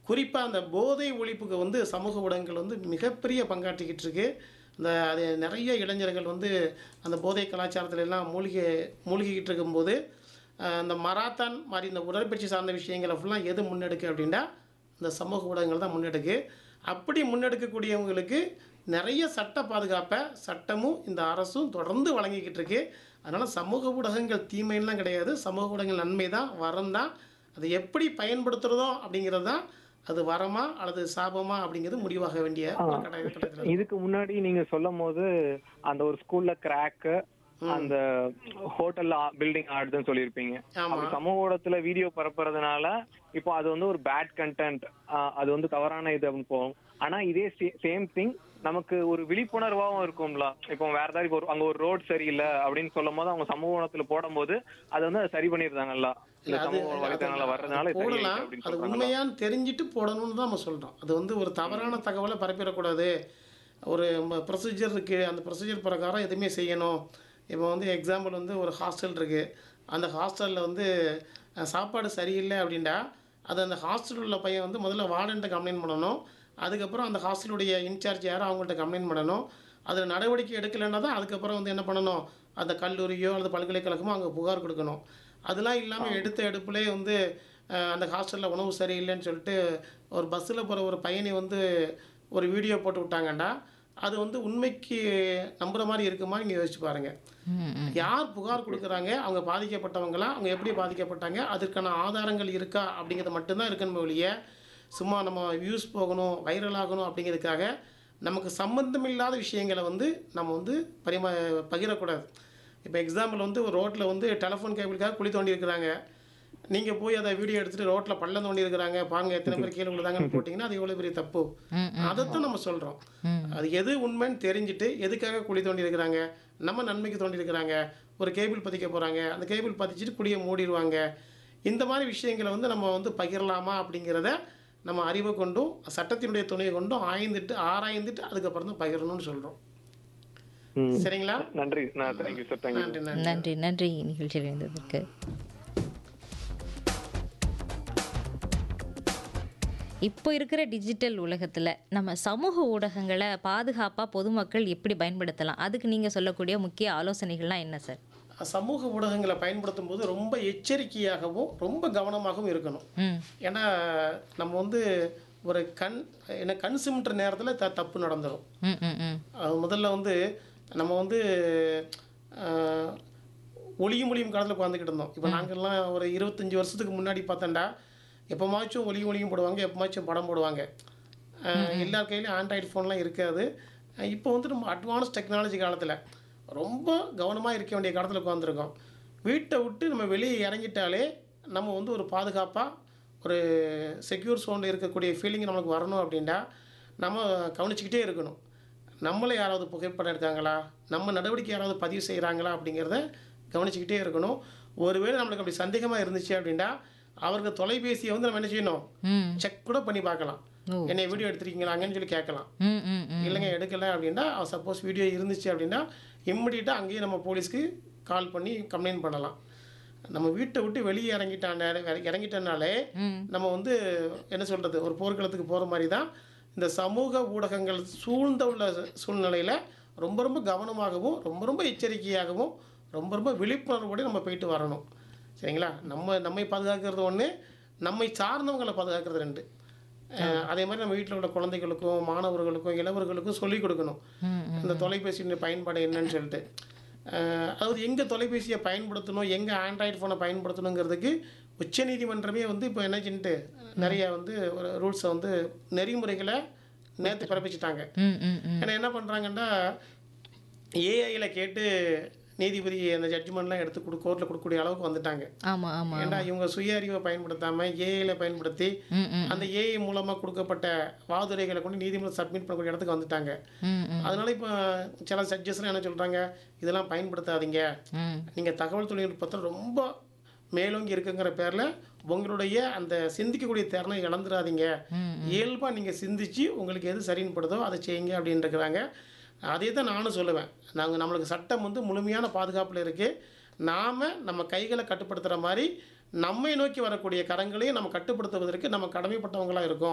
குறிப்பாக அந்த போதை ஒழிப்புக்கு வந்து சமூக ஊடகங்கள் வந்து மிகப்பெரிய பங்காற்றிக்கிட்டு இருக்கு இந்த அது நிறைய இளைஞர்கள் வந்து அந்த போதை கலாச்சாரத்துல எல்லாம் மூழ்கி மூழ்கிக்கிட்டு இருக்கும்போது அஹ், இந்த மராத்தான் மாதிரி இந்த உடற்பயிற்சி சார்ந்த விஷயங்களை ஃபுல்லாக எது முன்னெடுக்கு அப்படின்னா இந்த சமூக ஊடகங்கள் தான் முன்னெடுக்கு அப்படி முன்னெடுக்கக்கூடியவங்களுக்கு நிறைய சட்ட பாதுகாப்பை சட்டமும் இந்த அரசும் தொடர்ந்து வழங்கிக்கிட்டு இருக்கு அதனால் சமூக ஊடகங்கள் தீமைலாம் கிடையாது சமூக ஊடகங்கள் நன்மை தான் வரம் தான் அதை எப்படி பயன்படுத்துகிறதோ அப்படிங்கிறது தான் அது வரமா அல்லது சாபமா அப்படிங்கிறது முடிவாக வேண்டிய ஒரு கட்டாய கட்டத்தில் இதுக்கு முன்னாடி நீங்க சொல்லும் போது அந்த ஒரு ஸ்கூல்ல கிராக் அந்த ஹோட்டல்ல பில்டிங் ஆடுதுன்னு சொல்லியிருப்பீங்க ஆமா. அப்படி சமூக ஊடகத்துல வீடியோ பரப்புறதுனால இப்போ அது வந்து ஒரு பேட் கண்டென்ட் அது வந்து தவறான இது அப்படின்னு போகும் ஆனா இதே சேம் திங் நமக்கு ஒரு விழிப்புணர்வாகவும் இருக்கும்ல இப்போ வேற ஏதாவது இப்போ ஒரு- அங்க ஒரு ரோட் சரியில்லை அப்படின்னு சொல்லும் போது அவங்க சமூக ஊடகத்துல போடும்போது அது வந்து அதை சரி பண்ணிருந்தாங்கல்ல இந்த அது சமூக வலைத்தளங்கள வர்றதுனால இது சரியாயிடுச்சு போடலாம் அப்படின்னு அது சொல்றாங்கல்ல உண்மையான்னு தெரிஞ்சுட்டு போடணும்னு தான் நம்ம சொல்கிறோம் அது வந்து ஒரு தவறான தகவலை பரப்பிடக்கூடாது ஒரு ப்ரொசீஜர் இருக்குது அந்த ப்ரொசீஜர் பிரகாரம் எதுவுமே செய்யணும் இப்போ வந்து எக்ஸாம்பிள் வந்து ஒரு ஹாஸ்டல் இருக்குது அந்த ஹாஸ்டலில் வந்து அஹ், சாப்பாடு சரியில்லை அப்படின்டா அது அந்த ஹாஸ்டல் உள்ள பையன் வந்து முதல்ல வார்டன்ட்ட கம்ப்ளைண்ட் பண்ணணும் அதுக்கப்புறம் அந்த ஹாஸ்டலுடைய இன்சார்ஜ் யாரோ அவங்கள்ட்ட கம்ப்ளைண்ட் பண்ணணும் அதில் நடவடிக்கை எடுக்கலைன்னா தான் அதுக்கப்புறம் வந்து என்ன பண்ணணும் அந்த கல்லூரியோ அல்லது பல்கலைக்கழகமோ அங்கே புகார் கொடுக்கணும் அதெல்லாம் இல்லாமல் எடுத்த எடுப்புலே வந்து அஹ், அந்த ஹாஸ்டலில் உணவு சரியில்லைன்னு சொல்லிட்டு ஒரு பஸ்ஸில் போகிற ஒரு பையனை வந்து ஒரு வீடியோ போட்டு விட்டாங்கண்டா அது வந்து உண்மைக்கு நம்புற மாதிரி இருக்குமா நீங்கள் யோசிச்சு பாருங்கள் ம், ம். யார் புகார் கொடுக்குறாங்க அவங்க பாதிக்கப்பட்டவங்களா அவங்க எப்படி பாதிக்கப்பட்டாங்க அதற்கான ஆதாரங்கள் இருக்கா அப்படிங்கிறது மட்டும்தான் இருக்குன்னு ஒழிய சும்மா நம்ம வியூஸ் போகணும் வைரல் ஆகணும் அப்படிங்கிறதுக்காக நமக்கு சம்பந்தம் இல்லாத விஷயங்களை வந்து நம்ம வந்து பரிமா பகிரக்கூடாது இப்போ எக்ஸாம்பிள் வந்து ஒரு ரோட்டில் வந்து டெலிஃபோன் கேபிளுக்காக குழி தோண்டி இருக்கிறாங்க நீங்கள் போய் அதை வீடியோ எடுத்துகிட்டு ரோட்டில் பள்ளம் தோண்டி இருக்கிறாங்க பாருங்க எத்தனை பேர் கீழே விழுதாங்கன்னு போட்டிங்கன்னா அது எவ்வளோ பெரிய தப்பு ம், அதைத்தான் நம்ம சொல்கிறோம் ம். அது எது உண்மைன்னு தெரிஞ்சுட்டு எதுக்காக குழி தோண்டி இருக்கிறாங்க நம்ம நன்மைக்கு தோண்டி இருக்கிறாங்க ஒரு கேபிள் பதிக்க போகிறாங்க அந்த கேபிள் பதிச்சுட்டு குழியை மூடிடுவாங்க இந்த மாதிரி விஷயங்களை வந்து நம்ம வந்து பகிரலாமா அப்படிங்கிறத நம்ம அறிவை கொண்டும் சட்டத்தினுடைய துணையை கொண்டும் ஆய்ந்துட்டு ஆராய்ந்துட்டு அதுக்கப்புறம் தான் பகிரணும்னு சொல்கிறோம் ம். சரிங்களா நன்றி நான் தேங்க்யூ சார் தேங்க்யூ நன்றி நன்றி நன்றி நன்றி நிகழ்ச்சியில் இருந்ததற்கு இப்போ இருக்கிற டிஜிட்டல் உலகத்தில் நம்ம சமூக ஊடகங்களை பாதுகாப்பாக பொதுமக்கள் எப்படி பயன்படுத்தலாம் அதுக்கு நீங்கள் சொல்லக்கூடிய முக்கிய ஆலோசனைகள்லாம் என்ன சார் சமூக ஊடகங்களை பயன்படுத்தும் போது ரொம்ப எச்சரிக்கையாகவும் ரொம்ப கவனமாகவும் இருக்கணும் ம் ஏன்னா நம்ம வந்து ஒரு கண் என்ன கண் சிமிட்டுற நேரத்தில் த தப்பு நடந்துடும் ம் ம் ம் அது முதல்ல வந்து நம்ம வந்து ஆஹ், ஒளியும் ஒளியும் காலத்தில் உட்காந்துக்கிட்டு இருந்தோம் இப்போ நாங்கள்லாம் ஒரு இருபத்தஞ்சி வருஷத்துக்கு முன்னாடி பார்த்தோம்டா எப்போமாச்சும் ஒளியும் ஒளியும் போடுவாங்க எப்போமாச்சும் படம் போடுவாங்க ஆஹ், எல்லார் கையிலையும் ஆண்ட்ராய்டு ஃபோன்லாம் இருக்காது ஆஹ், இப்போ வந்து நம்ம அட்வான்ஸ் டெக்னாலஜி காலத்தில் ரொம்ப கவனமாக இருக்க வேண்டிய காலத்தில் உட்காந்துருக்கோம் வீட்டை விட்டு நம்ம வெளியே இறங்கிட்டாலே நம்ம வந்து ஒரு பாதுகாப்பாக ஒரு செக்யூர் சோனில் இருக்கக்கூடிய ஃபீலிங் நமக்கு வரணும் அப்படின்னா நம்ம கவனிச்சுக்கிட்டே இருக்கணும் நம்மளை யாராவது புகைப்படம் எடுக்காங்களா நம்ம நடவடிக்கை யாராவது பதிவு செய்கிறாங்களா அப்படிங்கிறத கவனிச்சுக்கிட்டே இருக்கணும் ஒருவேளை நம்மளுக்கு அப்படி சந்தேகமாக இருந்துச்சு அப்படின்னா அவருக்கு தொலைபேசியை வந்து நம்ம என்ன செய்யணும் ம் செக் கூட பண்ணி பார்க்கலாம் ஓ. என்னை வீடியோ எடுத்துருக்கீங்களாங்கன்னு சொல்லி கேட்கலாம் ம் ம் ம் இல்லைங்க எடுக்கலை அப்படின்னா சப்போஸ் வீடியோ இருந்துச்சு அப்படின்னா இம்மிடியட்டாக அங்கேயே நம்ம போலீஸ்க்கு கால் பண்ணி கம்ப்ளைண்ட் பண்ணலாம் நம்ம வீட்டை விட்டு வெளியே இறங்கிட்டான இறங்கிட்டனாலே ம் நம்ம வந்து என்ன சொல்கிறது ஒரு போர்க்களத்துக்கு போகிற மாதிரி தான் இந்த சமூக ஊடகங்கள் சூழ்ந்த உள்ள சூழ்நிலையில் ரொம்ப ரொம்ப கவனமாகவும் ரொம்ப ரொம்ப எச்சரிக்கையாகவும் ரொம்ப ரொம்ப விழிப்புணர்வோடு நம்ம போயிட்டு வரணும் சரிங்களா நம்ம நம்மை பாதுகாக்கிறது ஒன்று நம்மை சார்ந்தவங்களை பாதுகாக்கிறது ரெண்டு அஹ் அதே மாதிரி நம்ம வீட்டில் உள்ள குழந்தைகளுக்கும் மாணவர்களுக்கும் இளவர்களுக்கும் சொல்லிக் கொடுக்கணும் ம் இந்த தொலைபேசியின் பயன்பாடு என்னன்னு சொல்லிட்டு அஹ் அதாவது எங்கே தொலைபேசியை பயன்படுத்தணும் எங்கே ஆண்ட்ராய்டு ஃபோனை பயன்படுத்தணுங்கிறதுக்கு உச்சநீதிமன்றமே வந்து இப்போ என்ன செஞ்சுட்டு நிறைய வந்து ஒரு ரூல்ஸை வந்து நெறிமுறைகளை நேற்று பிறப்பிச்சிட்டாங்க ம் ம் ம் ஏன்னா என்ன பண்ணுறாங்கன்னா ஏஐயில் கேட்டு நீதிபதி அந்த ஜட்ஜ்மெண்ட்லாம் எடுத்து கொடு கோர்ட்டில் கொடுக்கக்கூடிய அளவுக்கு வந்துட்டாங்க ஆமாம் ஆமாம் ஏன்னா இவங்க சுய அறிவை பயன்படுத்தாமல் ஏஐயில் பயன்படுத்தி ம் ம் அந்த ஏஐ மூலமாக கொடுக்கப்பட்ட வாதுரைகளை கொண்டு நீதிமன்றம் சப்மிட் பண்ணக்கூடிய இடத்துக்கு வந்துட்டாங்க ம் ம் அதனால இப்போ சில சட்ஜஸ்லாம் என்ன சொல்கிறாங்க இதெல்லாம் பயன்படுத்தாதீங்க ம் நீங்கள் தகவல் தொழில்நுட்பத்தில் ரொம்ப மேலோங்கி இருக்குங்கிற பேரில் உங்களுடைய அந்த சிந்திக்கக்கூடிய திறனை இழந்துடாதீங்க ம் இயல்பாக நீங்கள் சிந்திச்சு உங்களுக்கு எது சரின்னு படுதோ அதை செய்யுங்க அப்படின்னு இருக்கிறாங்க அதே தான் நானும் சொல்லுவேன் நாங்கள் நம்மளுக்கு சட்டம் வந்து முழுமையான பாதுகாப்பில் இருக்குது நாம் நம்ம கைகளை கட்டுப்படுத்துகிற மாதிரி நம்மை நோக்கி வரக்கூடிய கரங்களையும் நம்ம கட்டுப்படுத்துவதற்கு நம்ம கடமைப்பட்டவங்களாக இருக்கோம்